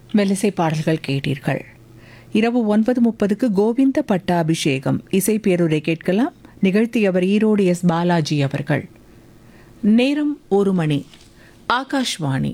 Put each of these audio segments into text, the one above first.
மெல்லிசை பாடல்கள் கேட்டீர்கள் இரவு ஒன்பது முப்பதுக்கு கோவிந்த பட்டாபிஷேகம் இசை பேருரை கேட்கலாம் நிகழ்த்தியவர் ஈரோடு எஸ் பாலாஜி அவர்கள் நேரம் ஒரு மணி ஆகாஷ்வாணி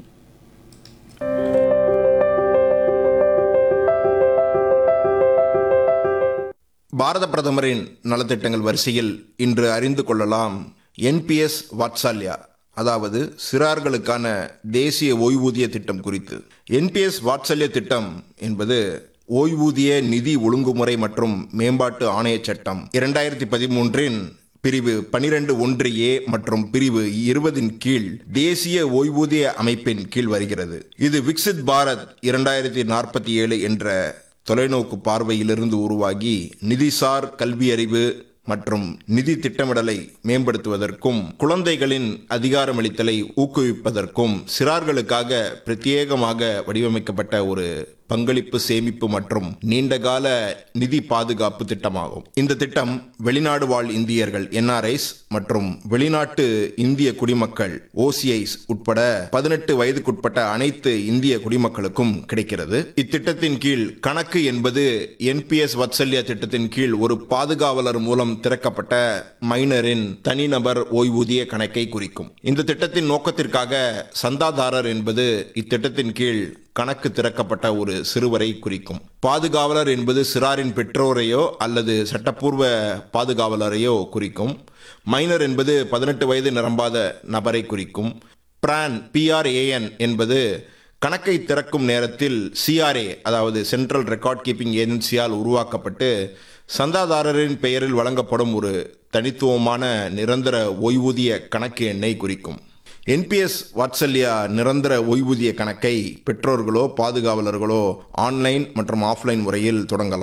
பாரத பிரதமரின் நலத்திட்டங்கள் வரிசையில் இன்று அறிந்து கொள்ளலாம் என்பிஎஸ் வாத்சல்யா அதாவது சிறார்களுக்கான தேசிய ஓய்வூதிய திட்டம் குறித்து என்பிஎஸ் வாத்சல்ய திட்டம் என்பது ஓய்வூதிய நிதி ஒழுங்குமுறை மற்றும் மேம்பாட்டு ஆணையச் சட்டம் இரண்டாயிரத்தி பதிமூன்றின் பிரிவு பனிரெண்டு ஒன்று ஏ மற்றும் பிரிவு இருபதின் கீழ் தேசிய ஓய்வூதிய அமைப்பின் கீழ் வருகிறது இது விக்சித் பாரத் இரண்டாயிரத்தி நாற்பத்தி ஏழு என்ற தொலைநோக்கு பார்வையிலிருந்து உருவாகி நிதிசார் கல்வியறிவு மற்றும் நிதி திட்டமிடலை மேம்படுத்துவதற்கும் குழந்தைகளின் அதிகாரமளித்தலை ஊக்குவிப்பதற்கும் சிறார்களுக்காக பிரத்யேகமாக வடிவமைக்கப்பட்ட ஒரு பங்களிப்பு சேமிப்பு மற்றும் நீண்டகால நிதி பாதுகாப்பு திட்டமாகும் இந்த திட்டம் வெளிநாடு வாழ் இந்தியர்கள் என்ஆர்ஐஸ் மற்றும் வெளிநாட்டு இந்திய குடிமக்கள் ஓசிஐஸ் உட்பட பதினெட்டு வயதுக்குட்பட்ட அனைத்து இந்திய குடிமக்களுக்கும் கிடைக்கிறது இத்திட்டத்தின் கீழ் கணக்கு என்பது என்பிஎஸ் வத்சல்யா திட்டத்தின் கீழ் ஒரு பாதுகாவலர் மூலம் திறக்கப்பட்ட மைனரின் தனிநபர் ஓய்வூதிய கணக்கை குறிக்கும் இந்த திட்டத்தின் நோக்கத்திற்காக சந்தாதாரர் என்பது இத்திட்டத்தின் கீழ் கணக்கு திறக்கப்பட்ட ஒரு சிறுவரை குறிக்கும் பாதுகாவலர் என்பது சிறாரின் பெற்றோரையோ அல்லது சட்டப்பூர்வ பாதுகாவலரையோ குறிக்கும் மைனர் என்பது பதினெட்டு வயது நிரம்பாத நபரை குறிக்கும் பிரான் பிஆர்ஏஎன் என்பது கணக்கை திறக்கும் நேரத்தில் சிஆர்ஏ அதாவது சென்ட்ரல் ரெக்கார்ட் கீப்பிங் ஏஜென்சியால் உருவாக்கப்பட்டு சந்தாதாரரின் பெயரில் வழங்கப்படும் ஒரு தனித்துவமான நிரந்தர ஓய்வூதிய கணக்கு எண்ணை குறிக்கும் என்பிஎஸ் வாட்சல்யா நிரந்தர ஓய்வூதிய கணக்கை பெற்றோர்களோ பாதுகாவலர்களோ ஆன்லைன் மற்றும் ஆஃப்லைன் முறையில் தொடங்கலாம்